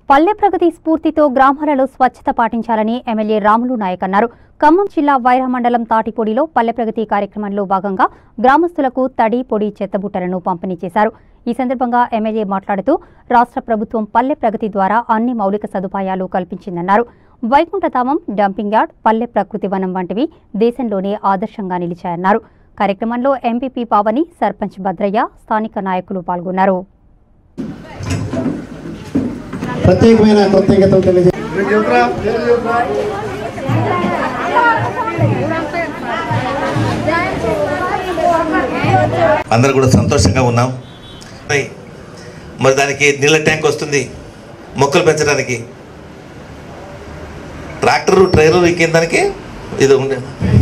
పల్లె ప్రగతి స్ఫూర్తితో గ్రామాలలో స్వచ్ఛత పాటించాలని ఎమ్మెల్యే రాములు నాయక్ అన్నారు ఖమ్మం జిల్లా వైరా మండలం తాటిపొడిలో పల్లె ప్రగతి కార్యక్రమంలో భాగంగా గ్రామస్తులకు తడి పొడి చెత్తబుట్టలను పంపిణీ చేశారు ఈ సందర్భంగా ఎమ్మెల్యే మాట్లాడుతూ రాష్ట్ర ప్రభుత్వం పల్లె ప్రగతి ద్వారా అన్ని మౌలిక సదుపాయాలు కల్పించిందన్నారు వైకుంఠధామం డంపింగ్ యార్డ్ పల్లె ప్రకృతి వనం వంటివి దేశంలోనే ఆదర్శంగా నిలిచాయన్నారు కార్యక్రమంలో ఎంపీపీ పావని సర్పంచ్ భద్రయ్య స్థానిక నాయకులు పాల్గొన్నారు ప్రత్యేకమైన కృతజ్ఞతలు తెలియజే అందరు కూడా సంతోషంగా ఉన్నాం మరి మరి దానికి నీళ్ళ ట్యాంక్ వస్తుంది మొక్కలు పెంచడానికి ట్రాక్టర్ ట్రైలర్ ఎక్కిన దానికి ఇది ఉంది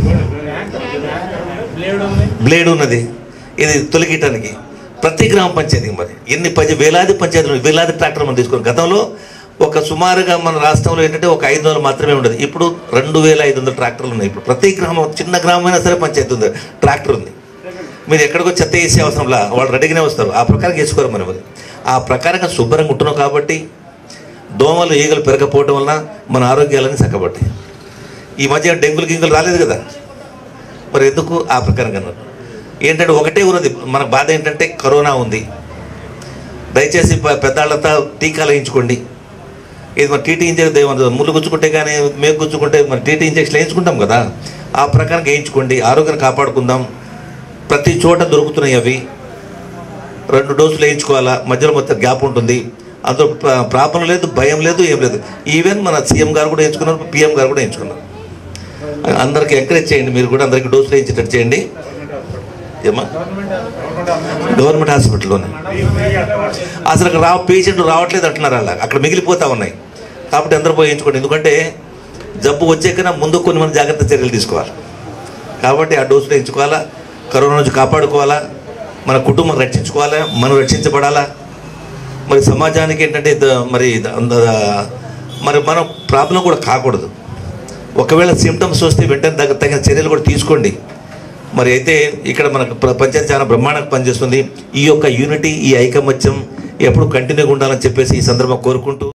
బ్లేడ్ ఉన్నది ఇది తొలగించడానికి ప్రతి గ్రామ పంచాయతీ మరి ఎన్ని పది వేలాది పంచాయతీలు వేలాది ట్రాక్టర్ మనం తీసుకుని గతంలో ఒక సుమారుగా మన రాష్ట్రంలో ఏంటంటే ఒక ఐదు వందలు మాత్రమే ఉండదు ఇప్పుడు రెండు వేల ఐదు వందల ట్రాక్టర్లు ఉన్నాయి ఇప్పుడు ప్రతి గ్రామం చిన్న గ్రామం అయినా సరే పంచాయతీ ఉంది ట్రాక్టర్ ఉంది మీరు ఎక్కడికో చెత్త వేసే అవసరంలా వాళ్ళు రెడీగానే వస్తారు ఆ ప్రకారం వేసుకోరు మనం మరి ఆ ప్రకారంగా శుభ్రంగా ఉంటున్నాం కాబట్టి దోమలు ఈగలు పెరగకపోవడం వలన మన ఆరోగ్యాలన్నీ చక్కబడ్డాయి ఈ మధ్య డెంగులు గింగులు రాలేదు కదా మరి ఎందుకు ఆ ప్రకారంగా అన్నారు ఏంటంటే ఒకటే ఉన్నది మన బాధ ఏంటంటే కరోనా ఉంది దయచేసి ప- పెద్దాళ్ళతో టీకాలు వేయించుకోండి ఇది మరి టీటీ ఇంజెక్షన్ ముళ్ళు గుచ్చుకుంటే కానీ మేకు గుచ్చుకుంటే మరి టీటీ ఇంజెక్షన్ వేయించుకుంటాం కదా ఆ ప్రకారంగా వేయించుకోండి ఆరోగ్యాన్ని కాపాడుకుందాం ప్రతి చోట దొరుకుతున్నాయి అవి రెండు డోసులు వేయించుకోవాలా మధ్యలో మొత్తం గ్యాప్ ఉంటుంది అందులో ప్ర- ప్రాబ్లం లేదు భయం లేదు ఏం లేదు ఈవెన్ మన సీఎం గారు కూడా వేయించుకున్నారు పిఎం గారు కూడా వేయించుకున్నారు అందరికి ఎంకరేజ్ చేయండి మీరు కూడా అందరికి డోసులు వేయించేటట్టు చేయండి ఏమా గవర్నమెంట్ హాస్పిటల్లోనే అసలు అక్కడ రా పేషెంట్ రావట్లేదు అంటున్నారు అలా అక్కడ మిగిలిపోతా ఉన్నాయి కాబట్టి అందరూ పోయి వేయించుకోండి ఎందుకంటే జబ్బు వచ్చాకన్నా ముందు కొన్ని మంది జాగ్రత్త చర్యలు తీసుకోవాలి కాబట్టి ఆ డోసులు వేయించుకోవాలా కరోనా నుంచి కాపాడుకోవాలా మన కుటుంబం రక్షించుకోవాలా మనం రక్షించబడాలా మరి సమాజానికి ఏంటంటే ద- మరి ద- అంద- మరి మనం ప్రాబ్లం కూడా కాకూడదు ఒకవేళ సిమ్టమ్స్ వస్తే వెంటనే తగ్గ తగిన చర్యలు కూడా తీసుకోండి మరి అయితే ఇక్కడ మనకు ప్ర- పంచాయతీ చాలా బ్రహ్మాండంగా పనిచేస్తుంది ఈ యొక్క యూనిటీ ఈ ఐకమత్యం ఎప్పుడు కంటిన్యూగా ఉండాలని చెప్పేసి ఈ సందర్భం కోరుకుంటూ